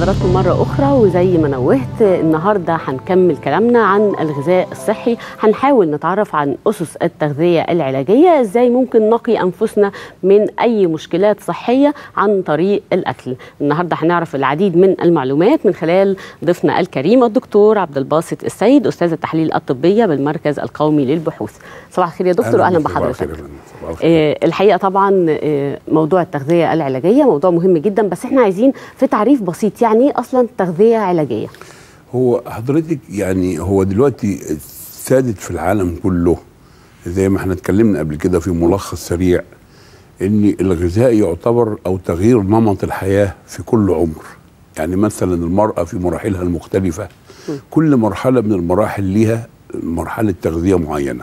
بحضراتكم مرة أخرى وزي ما نوهت النهاردة هنكمل كلامنا عن الغذاء الصحي هنحاول نتعرف عن أسس التغذية العلاجية إزاي ممكن نقي أنفسنا من أي مشكلات صحية عن طريق الأكل النهاردة هنعرف العديد من المعلومات من خلال ضيفنا الكريم الدكتور عبد الباسط السيد أستاذ التحليل الطبية بالمركز القومي للبحوث صباح الخير يا دكتور أهلا بحضرتك آه الحقيقة طبعا آه موضوع التغذية العلاجية موضوع مهم جدا بس احنا عايزين في تعريف بسيط يعني ايه اصلا تغذيه علاجيه هو حضرتك يعني هو دلوقتي سادت في العالم كله زي ما احنا اتكلمنا قبل كده في ملخص سريع ان الغذاء يعتبر او تغيير نمط الحياه في كل عمر يعني مثلا المراه في مراحلها المختلفه كل مرحله من المراحل ليها مرحله تغذيه معينه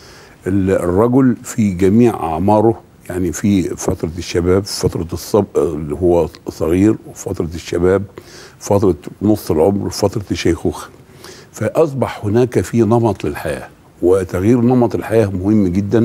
الرجل في جميع اعماره يعني في فترة الشباب فترة الصب اللي هو صغير وفترة الشباب فترة نص العمر فترة الشيخوخة فأصبح هناك في نمط للحياة وتغيير نمط الحياة مهم جدا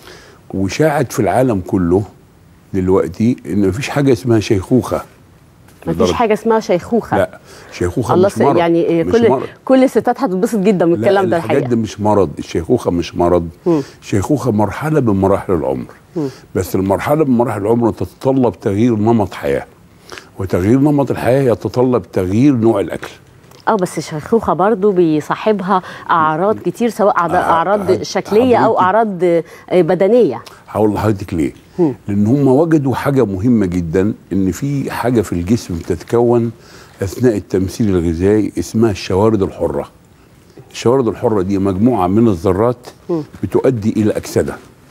وشاعت في العالم كله دلوقتي ان مفيش حاجة اسمها شيخوخة مفيش حاجة اسمها شيخوخة لا شيخوخة الله مش مرض يعني مش كل مرض. كل الستات هتتبسط جدا من لا الكلام ده الحاجات الحقيقة دي مش مرض الشيخوخة مش مرض الشيخوخة مرحلة من مراحل العمر بس المرحلة من مراحل العمر تتطلب تغيير نمط حياة وتغيير نمط الحياة يتطلب تغيير نوع الأكل اه بس الشيخوخة برضو بيصاحبها أعراض كتير سواء أعض- آه، أعراض آه، شكلية أو حضرتك- أعراض آه، بدنية هقول لحضرتك ليه؟ لان هم وجدوا حاجه مهمه جدا ان في حاجه في الجسم بتتكون اثناء التمثيل الغذائي اسمها الشوارد الحره. الشوارد الحره دي مجموعه من الذرات بتؤدي الى اكسده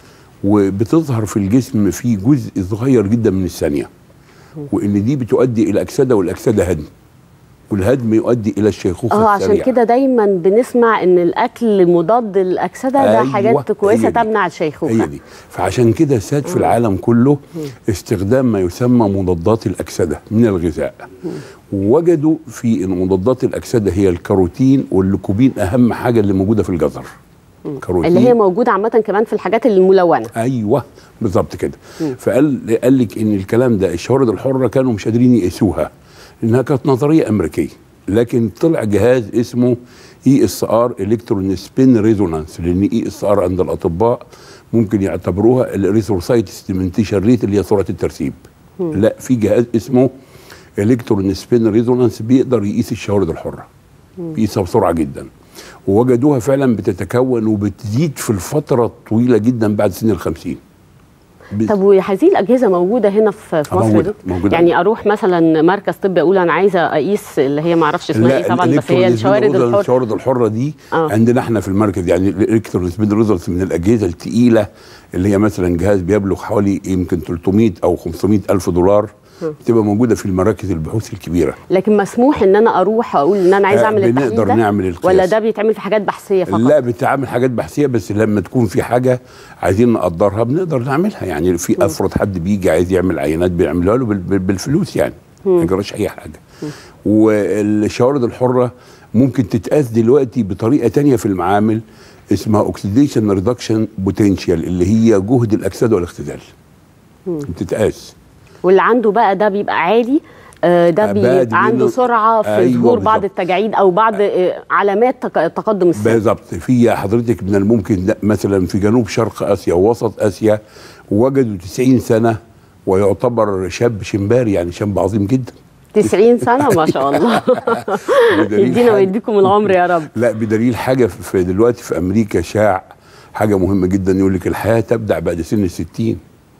وبتظهر في الجسم في جزء صغير جدا من الثانيه وان دي بتؤدي الى اكسده والاكسده هدم والهدم يؤدي الى الشيخوخه اه عشان السريعة. كده دايما بنسمع ان الاكل مضاد للاكسده ده أيوة، حاجات كويسه هي دي. تمنع الشيخوخه هي دي فعشان كده ساد في العالم كله استخدام ما يسمى مضادات الاكسده من الغذاء ووجدوا في ان مضادات الاكسده هي الكاروتين والليكوبين اهم حاجه اللي موجوده في الجزر كاروتين اللي هي موجوده عامه كمان في الحاجات الملونه ايوه بالظبط كده فقال قال لك ان الكلام ده الشوارد الحره كانوا مش قادرين يقيسوها لانها كانت نظريه امريكيه لكن طلع جهاز اسمه اي اس ار الكترون سبين ريزونانس لان اي اس ار عند الاطباء ممكن يعتبروها الريثروسايت ستيمنتيشن ريت اللي هي سرعه الترسيب لا في جهاز اسمه الكترون سبين ريزونانس بيقدر يقيس الشوارد الحره بيقيسها بسرعه جدا ووجدوها فعلا بتتكون وبتزيد في الفتره الطويله جدا بعد سن الخمسين بت- طب وهذه الاجهزه موجوده هنا في في آه، مصر يا موجودة، دكتور؟ موجودة. يعني اروح مثلا مركز طبي اقول انا عايزه اقيس اللي هي ما اعرفش اسمها ايه طبعا بس هي الإلكترون الشوارد سبين ريزونانس- الحره الشوارد الحره دي آه. عندنا احنا في المركز يعني الالكترون سبين ريزونانس من الاجهزه الثقيله اللي هي مثلا جهاز بيبلغ حوالي يمكن 300 او 500 الف دولار بتبقى موجوده في المراكز البحوث الكبيره لكن مسموح ان انا اروح اقول ان انا عايزه آه، اعمل التحليل بنقدر ده نعمل القياس. ولا ده بيتعمل في حاجات بحثيه فقط لا بتعمل حاجات بحثيه بس لما تكون في حاجه عايزين نقدرها بنقدر نعملها يعني في افرض حد بيجي عايز يعمل عينات بنعملها له بال- بال- بالفلوس يعني ما يجراش اي حاجه والشوارد الحره ممكن تتقاس دلوقتي بطريقه تانية في المعامل اسمها اوكسيديشن ريدكشن بوتنشال اللي هي جهد الاكسده والاختزال بتتقاس واللي عنده بقى ده بيبقى عالي آه، ده آه، بقى بيبقى عنده منه- سرعه في أيوة ظهور بعض بالظبط. التجاعيد او بعض آه، علامات تق- تقدم السن بالظبط في حضرتك من الممكن ده مثلا في جنوب شرق اسيا ووسط اسيا وجدوا 90 سنه ويعتبر شاب شمباري يعني شاب عظيم جدا 90 سنه ما شاء الله بدليل يدينا حاجة- ويديكم العمر يا رب لا بدليل حاجه في دلوقتي في امريكا شاع حاجه مهمه جدا يقول لك الحياه تبدا بعد سن الستين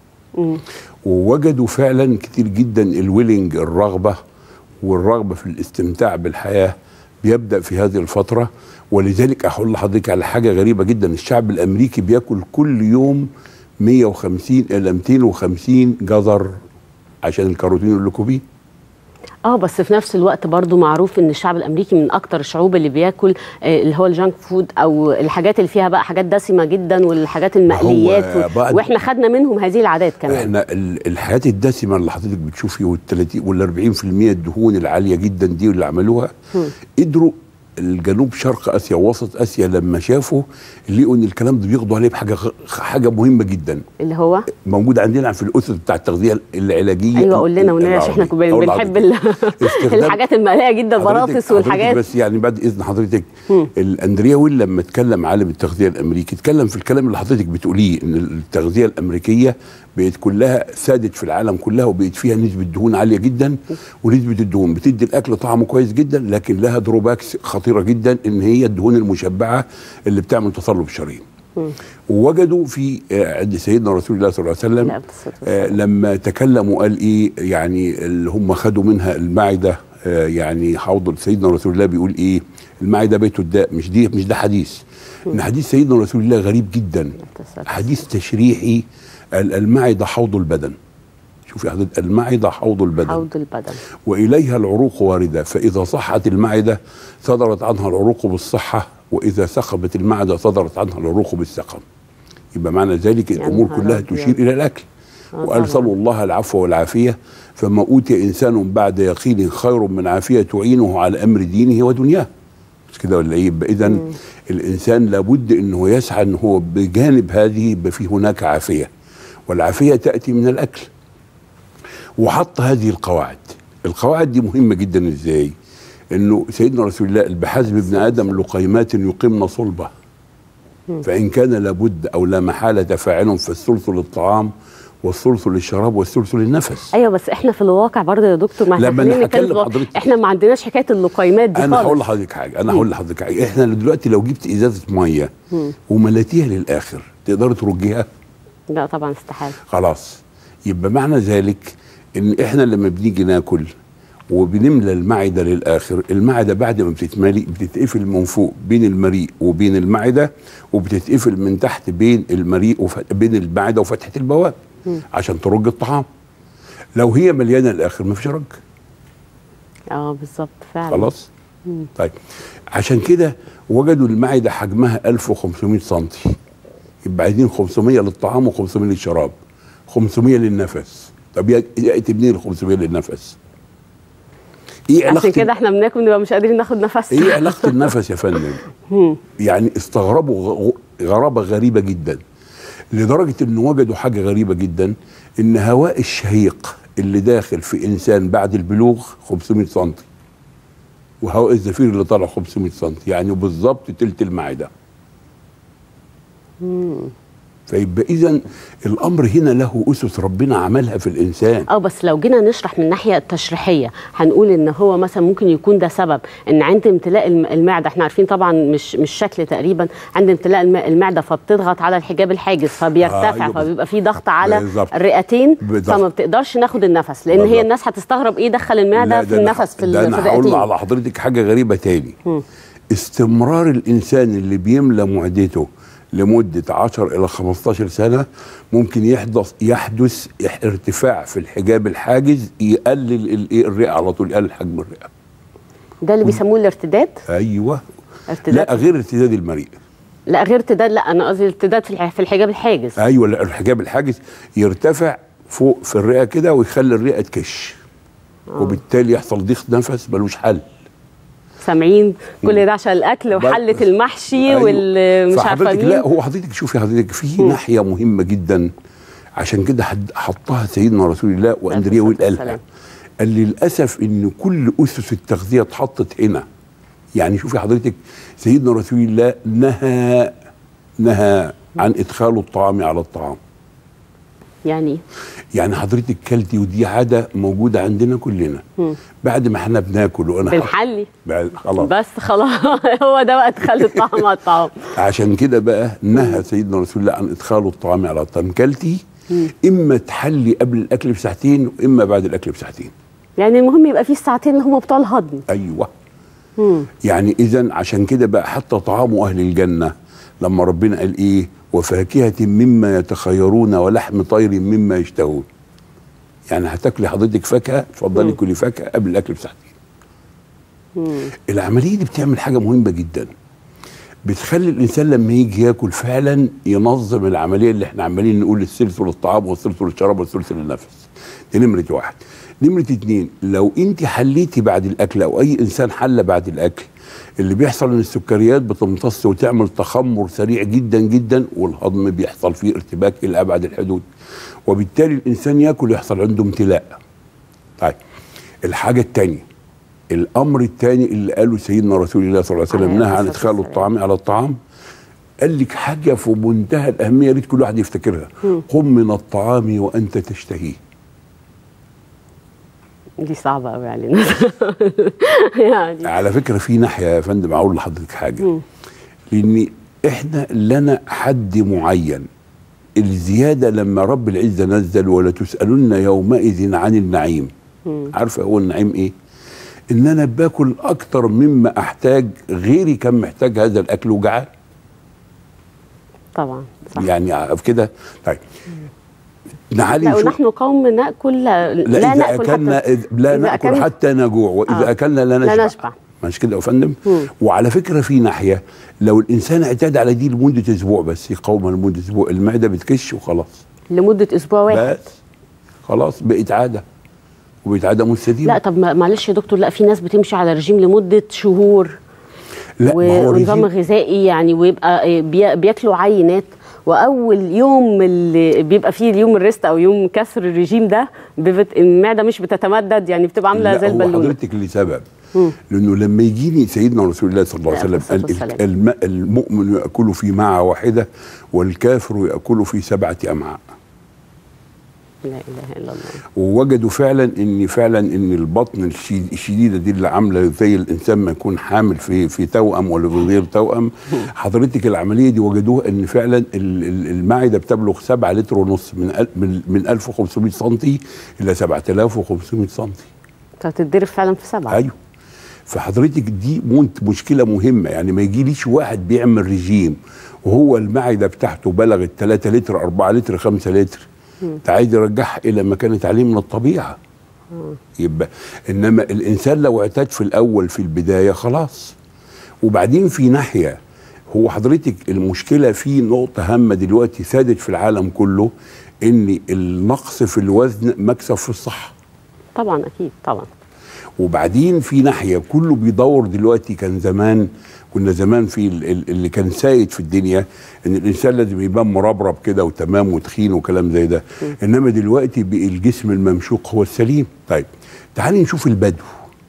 ووجدوا فعلا كتير جدا الويلنج الرغبه والرغبه في الاستمتاع بالحياه بيبدا في هذه الفتره ولذلك اقول لحضرتك على حاجه غريبه جدا الشعب الامريكي بياكل كل يوم 150 الى 250 جزر عشان الكاروتين والليكوبين اه بس في نفس الوقت برضو معروف ان الشعب الامريكي من اكتر الشعوب اللي بياكل آه، اللي هو الجانك فود او الحاجات اللي فيها بقى حاجات دسمه جدا والحاجات المقليات و... بعد- واحنا خدنا منهم هذه العادات كمان احنا ال- الحياه الدسمه اللي حضرتك بتشوفي وال 30 وال 40% الدهون العاليه جدا دي اللي عملوها قدروا الجنوب شرق اسيا ووسط اسيا لما شافوا لقوا ان الكلام ده بياخدوا عليه بحاجه غ- حاجه مهمه جدا اللي هو موجود عندنا في الاسس بتاع التغذيه العلاجيه ايوه قول لنا ونعيش احنا العربية. كوباية أقول بنحب لحضرتك. ال- استخدام- الحاجات المقليه جدا حضرتك- البطاطس حضرتك والحاجات بس يعني بعد اذن حضرتك الاندريا ويل لما اتكلم عالم التغذيه الامريكي اتكلم في الكلام اللي حضرتك بتقوليه ان التغذيه الامريكيه بقت كلها سادت في العالم كلها وبقت فيها نسبه دهون عاليه جدا ونسبه الدهون بتدي الاكل طعمه كويس جدا لكن لها دروباكس خطيره جدا ان هي الدهون المشبعه اللي بتعمل تصلب الشرايين ووجدوا في آه، عند سيدنا رسول الله صلى الله عليه وسلم لا، بالصلاة آه، والسلام. لما تكلموا قال ايه يعني اللي هم خدوا منها المعده آه، يعني حوض سيدنا رسول الله بيقول ايه المعده بيت الداء مش دي مش ده حديث ان حديث سيدنا رسول الله غريب جدا بالصلاة حديث تشريحي ال- المعده حوض البدن شوفي حضرتك المعده حوض البدن حوض البدن واليها العروق وارده فاذا صحت المعده صدرت عنها العروق بالصحه واذا سقمت المعده صدرت عنها العروق بالسقم يبقى معنى ذلك يا الامور نهار كلها أبيض. تشير الى الاكل آه وقال طبعاً. صلوا الله العفو والعافيه فما اوتي انسان بعد يقين خير من عافيه تعينه على امر دينه ودنياه مش كده ولا ايه يبقى اذا الانسان لابد انه يسعى ان هو بجانب هذه يبقى في هناك عافيه والعافيه تاتي من الاكل وحط هذه القواعد القواعد دي مهمه جدا ازاي انه سيدنا رسول الله بحسب ابن ادم لقيمات يقمن صلبه فان كان لابد او لا محاله فاعل فالثلث للطعام والثلث للشراب والثلث للنفس ايوه بس احنا في الواقع برضه يا دكتور ما احنا لما أنا خلينا نتكلم هكلم في- حضرتك- احنا ما عندناش حكايه اللقيمات دي انا خالص هقول لحضرتك حاجه انا هقول لحضرتك حاجه احنا دلوقتي لو جبت ازازه ميه ومليتيها للاخر تقدر ترجيها لا طبعا استحاله خلاص يبقى معنى ذلك ان احنا لما بنيجي ناكل وبنملى المعده للاخر المعده بعد ما بتتملي بتتقفل من فوق بين المريء وبين المعده وبتتقفل من تحت بين المريء وف... بين المعده وفتحه البواب عشان ترج الطعام لو هي مليانه للاخر ما فيش رج اه بالظبط فعلا خلاص طيب عشان كده وجدوا المعده حجمها 1500 سم يبقى عايزين 500 للطعام و500 للشراب 500 للنفس طب يا- ياتي منين ال 500 للنفس؟ ايه عشان علاقه كده احنا بناكل نبقى مش قادرين ناخد نفسنا ايه علاقه النفس يا فندم؟ يعني استغربوا غ- غرابه غريبه جدا لدرجه ان وجدوا حاجه غريبه جدا ان هواء الشهيق اللي داخل في انسان بعد البلوغ 500 سم وهواء الزفير اللي طالع 500 سم يعني بالظبط تلت المعده فيبقى اذا الامر هنا له اسس ربنا عملها في الانسان اه بس لو جينا نشرح من الناحيه التشريحيه هنقول ان هو مثلا ممكن يكون ده سبب ان عند امتلاء الم- المعده احنا عارفين طبعا مش مش شكل تقريبا عند امتلاء الم- المعده فبتضغط على الحجاب الحاجز فبيرتفع أيوة فبيبقى في ضغط على بالظبط. الرئتين بالظبط. فما بتقدرش ناخد النفس لان هي بالظبط. الناس هتستغرب ايه دخل المعده لا، في ده أنا النفس ح- في ده ال- انا في هقول الرئتين على حضرتك حاجه غريبه تاني استمرار الانسان اللي بيملى معدته لمده 10 الى 15 سنه ممكن يحدث يحدث إح- ارتفاع في الحجاب الحاجز يقلل ال- الرئه على طول يقلل حجم الرئه ده اللي بيسموه الارتداد ايوه ارتداد لا غير ارتداد المريء لا غير ارتداد لا انا قصدي ارتداد في الح- في الحجاب الحاجز ايوه لا، الحجاب الحاجز يرتفع فوق في الرئه كده ويخلي الرئه تكش وبالتالي يحصل ضيق نفس ملوش حل سامعين كل ده عشان الاكل وحله المحشي أيوة. واللي مش عارفه فحضرتك مين لا هو حضرتك شوفي حضرتك في ناحيه مهمه جدا عشان كده حد- حطها سيدنا رسول الله واندريا ويل الصلاة قالها والسلام. قال للاسف ان كل اسس التغذيه اتحطت هنا يعني شوفي حضرتك سيدنا رسول الله نهى نهى عن ادخال الطعام على الطعام يعني يعني حضرتك كلتي ودي عاده موجوده عندنا كلنا بعد ما احنا بناكل وانا بنحلي بعد- خلاص بس خلاص هو ده بقى تخلي الطعم على الطعام عشان كده بقى نهى سيدنا رسول الله عن ادخال الطعام على الطعام كلتي اما تحلي قبل الاكل بساعتين واما بعد الاكل بساعتين يعني المهم يبقى في الساعتين اللي هم بتوع الهضم ايوه يعني اذا عشان كده بقى حتى طعام اهل الجنه لما ربنا قال ايه وفاكهه مما يتخيرون ولحم طير مما يشتهون يعني هتاكلي حضرتك فاكهه اتفضلي كلي فاكهه قبل الاكل بساعتين العمليه دي بتعمل حاجه مهمه جدا بتخلي الانسان لما يجي ياكل فعلا ينظم العمليه اللي احنا عمالين نقول الثلث للطعام والثلث للشراب والثلث للنفس دي نمره واحد نمره اتنين لو انت حليتي بعد الاكل او اي انسان حل بعد الاكل اللي بيحصل ان السكريات بتمتص وتعمل تخمر سريع جدا جدا والهضم بيحصل فيه ارتباك الى ابعد الحدود وبالتالي الانسان ياكل يحصل عنده امتلاء طيب الحاجه الثانيه الامر الثاني اللي قاله سيدنا رسول الله صلى الله عليه وسلم عليه نهى عن الصلاة ادخال والسلام. الطعام على الطعام قال لك حاجه في منتهى الاهميه يا ريت كل واحد يفتكرها قم من الطعام وانت تشتهيه دي صعبه قوي علينا يعني على فكره في ناحيه يا فندم اقول لحضرتك حاجه لان احنا لنا حد معين الزياده لما رب العزه نزل ولا تسالن يومئذ عن النعيم عارفه هو النعيم ايه ان انا باكل اكتر مما احتاج غيري كان محتاج هذا الاكل وجعان طبعا صح يعني في كده طيب تعالي لا نشوف ونحن قوم ناكل لا, لا, لا إذا ناكل أكلنا حتى إذ- لا إذا ناكل أكلنا- حتى نجوع واذا آه. اكلنا لا لا نشبع نشبع. مش كده يا فندم مم. وعلى فكره في ناحيه لو الانسان اعتاد على دي لمده اسبوع بس يقاومها لمده اسبوع المعده بتكش وخلاص لمده اسبوع واحد بس خلاص بقت عاده وبقت عاده مستديمه لا طب ما- معلش يا دكتور لا في ناس بتمشي على رجيم لمده شهور لا ما هو ونظام رجيم غذائي يعني ويبقى بي- بياكلوا عينات واول يوم اللي بيبقى فيه اليوم الريست او يوم كسر الرجيم ده بيبت المعده مش بتتمدد يعني بتبقى عامله لا زي هو البالونه حضرتك لسبب لانه لما يجيني سيدنا رسول الله صلى الله عليه عليه وسلم الصلاة قال والسلام. الم- المؤمن ياكل في معه واحده والكافر ياكل في سبعه امعاء لا اله الا الله ووجدوا فعلا ان فعلا ان البطن الشي- الشديده دي اللي عامله زي الانسان ما يكون حامل في في توأم ولا في غير توأم حضرتك العمليه دي وجدوها ان فعلا ال- ال- المعده بتبلغ 7 لتر ونص من ال- من من 1500 سم الى 7500 سم فتتضرب فعلا في سبعه ايوه فحضرتك دي منت مشكله مهمه يعني ما يجيليش واحد بيعمل رجيم وهو المعده بتاعته بلغت 3 لتر 4 لتر 5 لتر انت عايز يرجعها الى ما كانت عليه من الطبيعه يبقى انما الانسان لو اعتاد في الاول في البدايه خلاص وبعدين في ناحيه هو حضرتك المشكله في نقطه هامه دلوقتي سادت في العالم كله ان النقص في الوزن مكسب في الصحه طبعا اكيد طبعا وبعدين في ناحيه كله بيدور دلوقتي كان زمان كنا زمان في ال- ال- اللي كان سايد في الدنيا ان الانسان لازم يبان مربرب كده وتمام وتخين وكلام زي ده انما دلوقتي بقى الجسم الممشوق هو السليم طيب تعالي نشوف البدو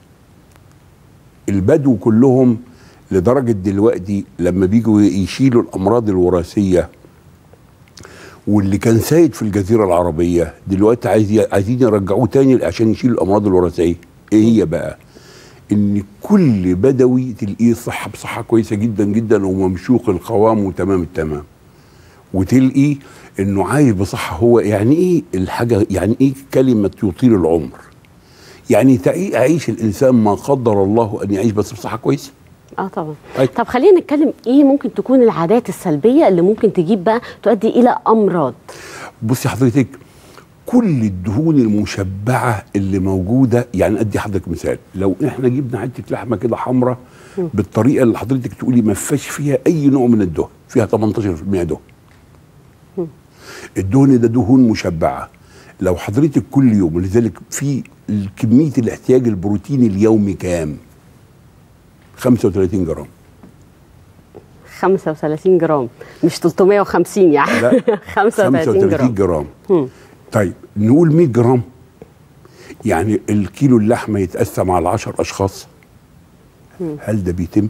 البدو كلهم لدرجه دلوقتي لما بيجوا يشيلوا الامراض الوراثيه واللي كان سايد في الجزيره العربيه دلوقتي عايز عايزين يرجعوه تاني عشان يشيلوا الامراض الوراثيه ايه هي بقى ان كل بدوي تلاقيه صحه بصحه كويسه جدا جدا وممشوق القوام وتمام التمام وتلقي انه عايش بصحه هو يعني ايه الحاجه يعني ايه كلمه يطيل العمر يعني تعي- يعيش الانسان ما قدر الله ان يعيش بس بصحه كويسه اه طبعا أي. طب خلينا نتكلم ايه ممكن تكون العادات السلبيه اللي ممكن تجيب بقى تؤدي الى امراض بصي حضرتك كل الدهون المشبعه اللي موجوده يعني ادي حضرتك مثال لو احنا جبنا حته لحمه كده حمراء بالطريقه اللي حضرتك تقولي ما فيهاش فيها اي نوع من الدهن فيها 18% دهن الدهن ده دهون مشبعه لو حضرتك كل يوم ولذلك في كميه الاحتياج البروتيني اليومي كام 35 جرام 35 جرام مش 350 يعني لا 35 جرام جرام مم. طيب نقول 100 جرام يعني الكيلو اللحمه يتقسم على 10 اشخاص هل ده بيتم؟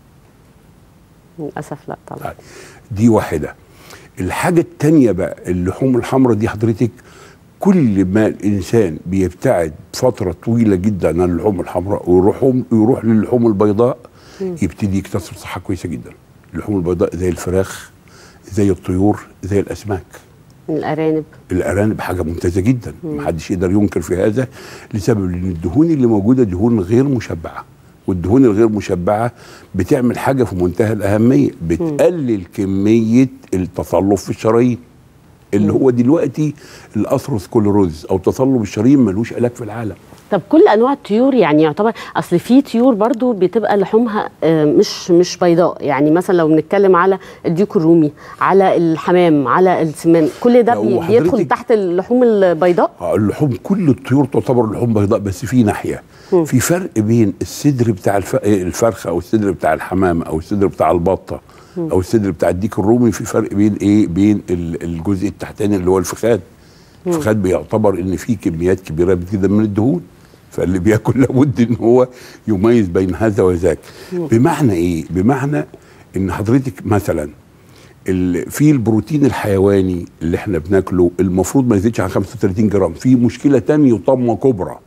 للاسف لا طبعا طيب دي واحده الحاجه الثانيه بقى اللحوم الحمراء دي حضرتك كل ما الانسان بيبتعد فتره طويله جدا عن اللحوم الحمراء ويروح يروح للحوم البيضاء يبتدي يكتسب صحه كويسه جدا اللحوم البيضاء زي الفراخ زي الطيور زي الاسماك الارانب الارانب حاجه ممتازه جدا محدش يقدر ينكر في هذا لسبب ان الدهون اللي موجوده دهون غير مشبعه والدهون الغير مشبعه بتعمل حاجه في منتهى الاهميه بتقلل كميه التصلب في الشرايين اللي هو دلوقتي الاثروسكلروز او تصلب الشرايين ملوش علاج في العالم طب كل انواع الطيور يعني يعتبر اصل في طيور برضو بتبقى لحومها آه، مش مش بيضاء يعني مثلا لو بنتكلم على الديك الرومي على الحمام على السمان كل ده لا، بي- وحضرتك- بيدخل تحت اللحوم البيضاء آه، اللحوم كل الطيور تعتبر لحوم بيضاء بس في ناحيه في فرق بين الصدر بتاع الف... الفرخه او الصدر بتاع الحمام او الصدر بتاع البطه او الصدر بتاع الديك الرومي في فرق بين ايه بين ال- الجزء التحتاني اللي هو الفخاد الفخاد بيعتبر ان فيه كميات كبيره جدا من الدهون فاللي بياكل لابد ان هو يميز بين هذا وذاك بمعنى ايه بمعنى ان حضرتك مثلا ال- في البروتين الحيواني اللي احنا بناكله المفروض ما يزيدش عن 35 جرام في مشكله تانية طامه كبرى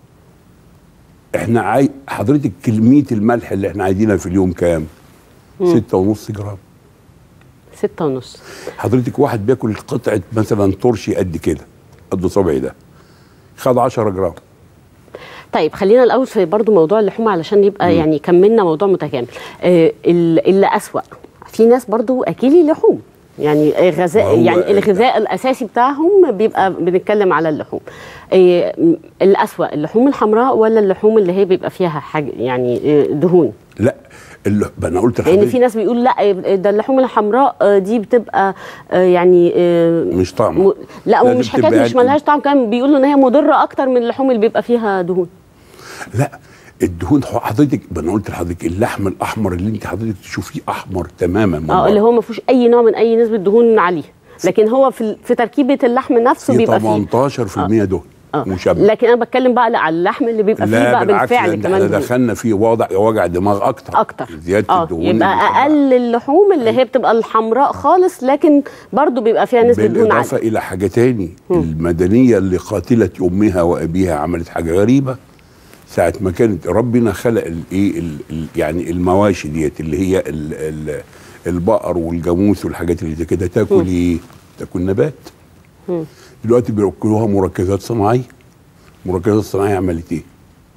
احنا عاي... حضرتك كميه الملح اللي احنا عايزينها في اليوم كام ستة ونص جرام ستة ونص حضرتك واحد بياكل قطعه مثلا ترشي قد كده قد صبعي ده خد 10 جرام طيب خلينا الاول في برضو موضوع اللحوم علشان يبقى يعني كملنا موضوع متكامل آه ال- اللي اسوأ في ناس برضو اكيلي لحوم يعني آه، غذاء وهو يعني الغذاء الاساسي بتاعهم بيبقى بنتكلم على اللحوم آه، م- الاسوأ اللحوم الحمراء ولا اللحوم اللي هي بيبقى فيها حاجه يعني آه، دهون لا اللي انا قلت لان لحضرتك في ناس بيقول لا ده اللحوم الحمراء آه، دي بتبقى آه، يعني آه، مش طعمه م... لا لازم ومش حكايه تبقى مش يعني- ملهاش طعم كمان بيقولوا ان هي مضره اكتر من اللحوم اللي بيبقى فيها دهون لا الدهون حضرتك ما انا قلت لحضرتك اللحم الاحمر اللي انت حضرتك تشوفيه احمر تماما من اه بره. اللي هو ما فيهوش اي نوع من اي نسبه دهون عليه لكن هو في ال- في تركيبه اللحم نفسه في بيبقى فيه 18% دهن اه مشبع لكن انا بتكلم بقى لا على اللحم اللي بيبقى فيه لا بقى بالعكس بالفعل ده كمان احنا دهون دخلنا في وضع وجع دماغ اكتر اكتر زياده اه الدهون يبقى المشبعة. اقل اللحوم اللي هي بتبقى الحمراء خالص لكن برضو بيبقى فيها نسبه دهون بالاضافه عاليه الى حاجه تاني المدنيه اللي قاتلت امها وابيها عملت حاجه غريبه ساعه ما كانت ربنا خلق الايه ال- ال- يعني المواشي ديت اللي هي ال ال البقر والجاموس والحاجات اللي زي كده تاكل ايه؟ تاكل نبات دلوقتي بياكلوها مركزات صناعيه مركزات صناعيه عملت ايه؟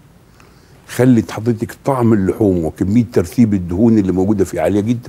خلت حضرتك طعم اللحوم وكميه ترسيب الدهون اللي موجوده فيه عاليه جدا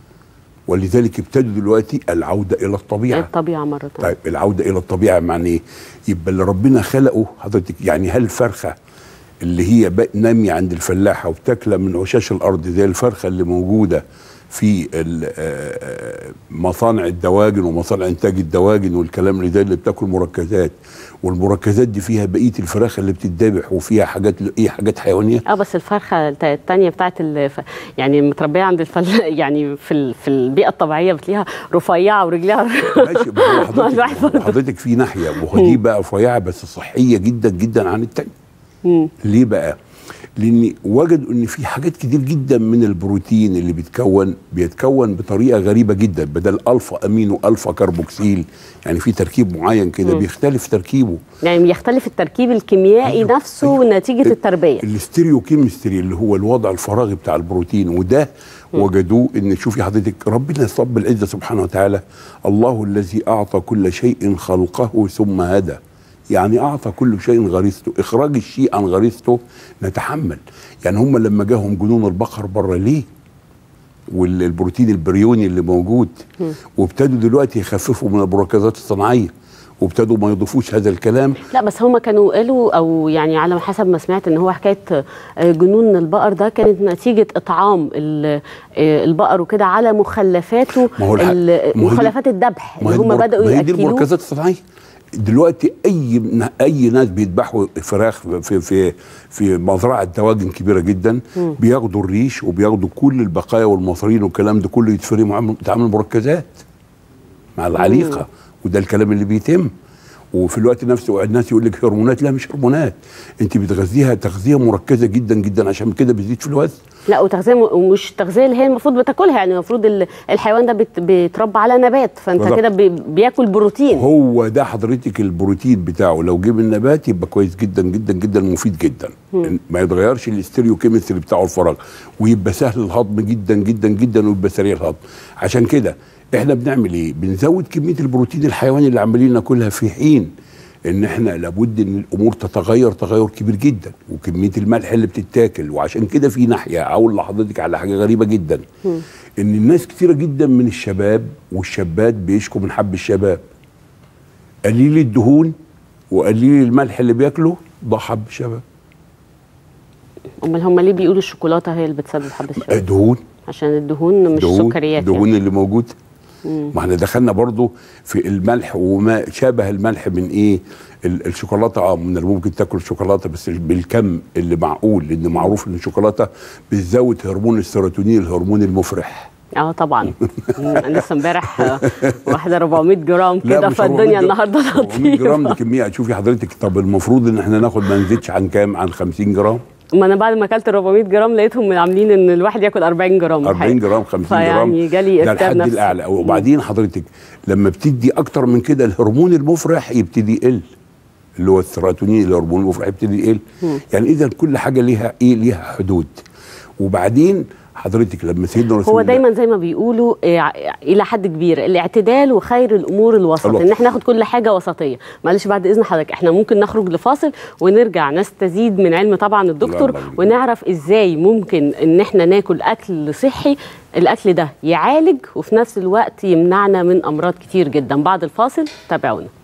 ولذلك ابتدوا دلوقتي العوده الى الطبيعه الطبيعه مره تانية طيب العوده الى الطبيعه معناه ايه؟ يبقى اللي ربنا خلقه حضرتك يعني هل الفرخه اللي هي بق- ناميه عند الفلاحه وبتاكله من عشاش الارض زي الفرخه اللي موجوده في ال- آه، آه، مصانع الدواجن ومصانع انتاج الدواجن والكلام اللي ده اللي بتاكل مركزات والمركزات دي فيها بقيه الفراخ اللي بتتذبح وفيها حاجات ايه حاجات حيوانيه اه بس الفرخه الت- التانية بتاعت الف... يعني متربيه عند الفل... يعني في ال... في البيئه الطبيعيه بتلاقيها رفيعه ورجليها ماشي ما هو ما الواحد حضرتك برضه. حضرتك في ناحيه وهو دي بقى رفيعه بس صحيه جدا جدا عن التانية ليه بقى؟ لان وجدوا ان في حاجات كتير جدا من البروتين اللي بيتكون بيتكون بطريقه غريبه جدا بدل الفا امينو الفا كربوكسيل يعني في تركيب معين كده بيختلف تركيبه يعني بيختلف التركيب الكيميائي أيوة، نفسه أيوة. نتيجه التربيه الاستيريوكيمستري اللي هو الوضع الفراغي بتاع البروتين وده وجدوه ان شوفي حضرتك ربنا صب العزه سبحانه وتعالى الله الذي اعطى كل شيء خلقه ثم هدى يعني اعطى كل شيء غريزته اخراج الشيء عن غريزته نتحمل يعني هم لما جاهم جنون البقر بره ليه والبروتين البريوني اللي موجود وابتدوا دلوقتي يخففوا من المركزات الصناعيه وابتدوا ما يضيفوش هذا الكلام لا بس هما كانوا قالوا او يعني على حسب ما سمعت ان هو حكايه آه، جنون البقر ده كانت نتيجه اطعام ال- آه، البقر وكده على مخلفاته ما هو الح- ال- ما هو دي- مخلفات الذبح ما هي اللي هم المر- بداوا ما هي دي ياكلوه المركزات الصناعيه دلوقتي اي اي ناس بيذبحوا فراخ في في في مزرعه دواجن كبيره جدا بياخدوا الريش وبياخدوا كل البقايا والمصارين والكلام ده كله يتفرم ويعمل- يتعمل مركزات مع العليقه وده الكلام اللي بيتم وفي الوقت نفسه الناس يقول لك هرمونات لا مش هرمونات انت بتغذيها تغذيه مركزه جدا جدا عشان كده بيزيد في الوزن لا وتغذيه م- ومش تغذيه اللي هي المفروض بتاكلها يعني المفروض ال- الحيوان ده بت- بيتربى على نبات فانت بالظبط. كده بي- بياكل بروتين هو ده حضرتك البروتين بتاعه لو جه من نبات يبقى كويس جدا جدا جدا مفيد جدا ما يتغيرش الاستيريوكيمستري بتاعه الفراغ ويبقى سهل الهضم جدا جدا جدا ويبقى سريع الهضم عشان كده احنا بنعمل ايه بنزود كميه البروتين الحيواني اللي عمالين ناكلها في حين ان احنا لابد ان الامور تتغير تغير كبير جدا وكميه الملح اللي بتتاكل وعشان كده في ناحيه اقول لحضرتك على حاجه غريبه جدا ان الناس كتيره جدا من الشباب والشابات بيشكوا من حب الشباب قليل الدهون وقليل الملح اللي بياكله ده حب الشباب امال هم ليه بيقولوا الشوكولاته هي اللي بتسبب حب الشباب دهون عشان الدهون مش دهون سكريات دهون يعني. اللي موجود ما احنا دخلنا برضو في الملح وما شابه الملح من ايه ال- الشوكولاته اه من الممكن تاكل شوكولاته بس بالكم اللي معقول لان معروف ان الشوكولاته بتزود هرمون السيروتونين الهرمون المفرح اه طبعا مم، انا لسه امبارح آه، واحده 400 جرام كده مش 400 فالدنيا جرام. النهارده 400 جرام دي لطيفه كميه شوفي حضرتك طب المفروض ان احنا ناخد ما نزيدش عن كام عن 50 جرام ما انا بعد ما اكلت 400 جرام لقيتهم عاملين ان الواحد ياكل 40 جرام 40 الحقيقة. جرام 50 جرام فيعني جالي ده إرتاب الحد نفسي. الاعلى وبعدين حضرتك لما بتدي اكتر من كده الهرمون المفرح يبتدي يقل اللي هو السيروتونين الهرمون المفرح يبتدي يقل يعني اذا كل حاجه ليها ايه ليها حدود وبعدين حضرتك لما سيدنا رسول هو الله- دايما زي ما بيقولوا آه، الى حد كبير الاعتدال وخير الامور الوسط الوسط. ان احنا ناخد كل حاجه وسطيه معلش بعد اذن حضرتك احنا ممكن نخرج لفاصل ونرجع نستزيد من علم طبعا الدكتور الله يبارك. ونعرف ازاي ممكن ان احنا ناكل اكل صحي الاكل ده يعالج وفي نفس الوقت يمنعنا من امراض كتير جدا بعد الفاصل تابعونا